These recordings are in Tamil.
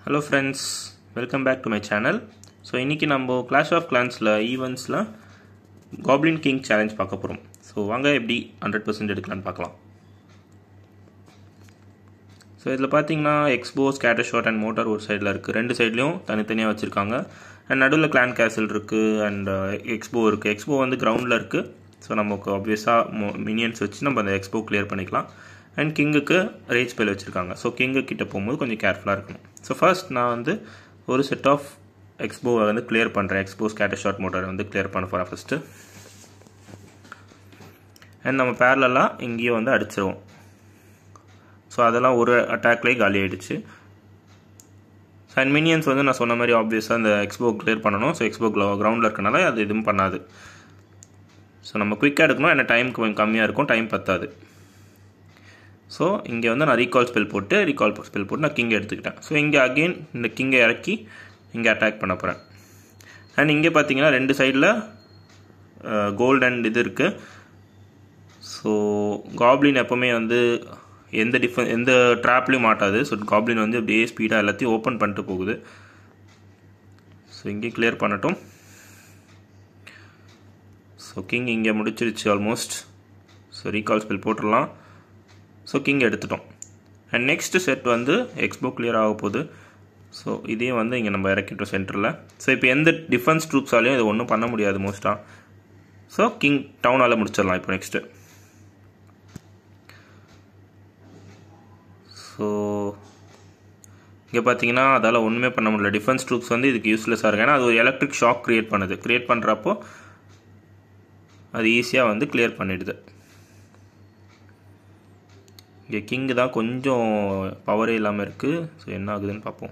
hello friends welcome back to my channel so இன்றைக்கி நம்ம கிளாஷ் ஆஃப் கிளான்ஸில் ஈவெண்ட்ஸில் காப்ளின் கிங் சேலஞ்ச் பார்க்க போகிறோம் ஸோ வாங்க எப்படி ஹண்ட்ரட் பர்சன்ட் எடுக்கலான்னு பார்க்கலாம் ஸோ இதில் பார்த்தீங்கன்னா X bow scatter shot and mortar ஒரு சைடில் இருக்குது ரெண்டு சைட்லேயும் தனித்தனியாக வச்சுருக்காங்க அண்ட் நடுவில் கிளான் கேசல் இருக்குது அண்ட் எக்ஸ்போ இருக்குது எக்ஸ்போ வந்து கிரவுண்டில் இருக்குது ஸோ நமக்கு ஆப்வியஸாக மினியன்ஸ் வச்சு நம்ம அந்த எக்ஸ்போ கிளியர் பண்ணிக்கலாம் அண்ட் கிங்குக்கு ரேஜ் பேல் வச்சுருக்காங்க ஸோ கிங்கு கிட்ட போகும்போது கொஞ்சம் கேர்ஃபுல்லாக இருக்கணும் ஸோ ஃபர்ஸ்ட் நான் வந்து ஒரு செட் ஆஃப் எக்ஸ்போவை வந்து கிளியர் பண்ணுறேன் எக்ஸ்போ ஸ்கேட்டர் ஷாட் மோட்டார் வந்து கிளியர் பண்ண போகிறேன் ஃபஸ்ட்டு அண்ட் நம்ம பேரலெல்லாம் இங்கேயே வந்து அடிச்சிருவோம் ஸோ அதெல்லாம் ஒரு அட்டாக்லேயே காலி ஆகிடுச்சு அண்ட் மினியன்ஸ் வந்து நான் சொன்ன மாதிரி ஆப்வியஸாக அந்த எக்ஸ்போ கிளியர் பண்ணணும் ஸோ எக்ஸ்போ கிரவுண்டில் இருக்கனால அது எதுவும் பண்ணாது ஸோ நம்ம குயிக்காக எடுக்கணும் ஏன்னா டைம் கொஞ்சம் கம்மியாக இருக்கும் டைம் பத்தாது ஸோ இங்கே வந்து நான் ரீகால் ஸ்பெல் போட்டு ரீகால் ஸ்பெல் போட்டு நான் கிங்கை எடுத்துக்கிட்டேன் ஸோ இங்கே அகெயின் இந்த கிங்கை இறக்கி இங்கே அட்டாக் பண்ண போகிறேன் அண்ட் இங்கே பார்த்தீங்கன்னா ரெண்டு சைடில் கோல்டு அண்ட் இது இருக்குது ஸோ காப்ளின் எப்போவுமே வந்து எந்த டிஃபன் எந்த ட்ராப்லேயும் மாட்டாது ஸோ காப்ளின் வந்து அப்படியே ஸ்பீடாக எல்லாத்தையும் ஓப்பன் பண்ணிட்டு போகுது ஸோ இங்கே கிளியர் பண்ணட்டும் ஸோ கிங் இங்கே முடிச்சிருச்சு ஆல்மோஸ்ட் ஸோ ரீகால் ஸ்பெல் போட்டுடலாம் ஸோ கிங் எடுத்துட்டோம் அண்ட் நெக்ஸ்ட் செட் வந்து எக்ஸ்போ கிளியர் ஆக போகுது ஸோ இதையும் வந்து இங்கே நம்ம இறக்கிட்டோம் சென்டரில் ஸோ இப்போ எந்த டிஃபென்ஸ் ட்ரூப்ஸாலையும் இது ஒன்றும் பண்ண முடியாது மோஸ்ட்டாக ஸோ கிங் டவுனால் முடிச்சிடலாம் இப்போ நெக்ஸ்ட்டு ஸோ இங்கே பார்த்தீங்கன்னா அதால் ஒன்றுமே பண்ண முடியல டிஃபென்ஸ் ட்ரூப்ஸ் வந்து இதுக்கு யூஸ்லெஸ்ஸாக இருக்குது ஏன்னா அது ஒரு எலக்ட்ரிக் ஷாக் க்ரியேட் பண்ணுது க்ரியேட் பண்ணுறப்போ அது ஈஸியாக வந்து கிளியர் பண்ணிடுது இங்கே கிங்கு தான் கொஞ்சம் பவரே இல்லாமல் இருக்குது ஸோ என்ன ஆகுதுன்னு பார்ப்போம்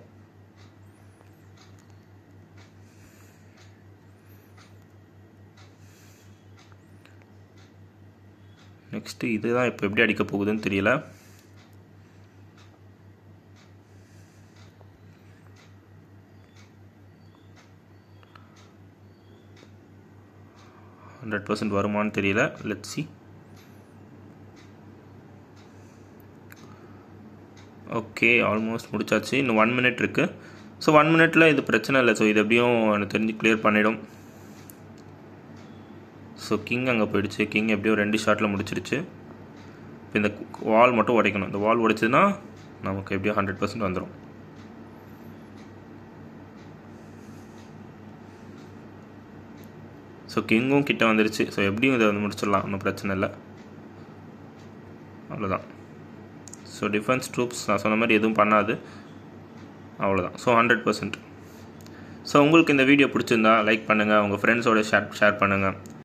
நெக்ஸ்ட்டு இதுதான் இப்போ எப்படி அடிக்க போகுதுன்னு தெரியல ஹண்ட்ரட் பர்சன்ட் வருமானு தெரியல லெட் சி ஓகே ஆல்மோஸ்ட் முடிச்சாச்சு இன்னும் ஒன் மினிட் இருக்குது ஸோ ஒன் மினிட்டில் இது பிரச்சனை இல்லை ஸோ இது எப்படியும் எனக்கு தெரிஞ்சு கிளியர் பண்ணிடும் ஸோ கிங் அங்கே போயிடுச்சு கிங் எப்படியும் ரெண்டு ஷாட்டில் முடிச்சிருச்சு இப்போ இந்த வால் மட்டும் உடைக்கணும் இந்த வால் உடைச்சதுன்னா நமக்கு எப்படியும் ஹண்ட்ரட் பர்சன்ட் வந்துடும் ஸோ கிங்கும் கிட்ட வந்துருச்சு ஸோ எப்படியும் இதை வந்து முடிச்சிடலாம் ஒன்றும் பிரச்சனை இல்லை அவ்வளோதான் ஸோ டிஃபென்ஸ் ட்ரூப்ஸ் நான் சொன்ன மாதிரி எதுவும் பண்ணாது அவ்வளோதான் ஸோ ஹண்ட்ரட் பர்சன்ட் ஸோ உங்களுக்கு இந்த வீடியோ பிடிச்சிருந்தா லைக் பண்ணுங்கள் உங்கள் ஃப்ரெண்ட்ஸோட ஷேர் ஷேர் பண்ணுங்கள்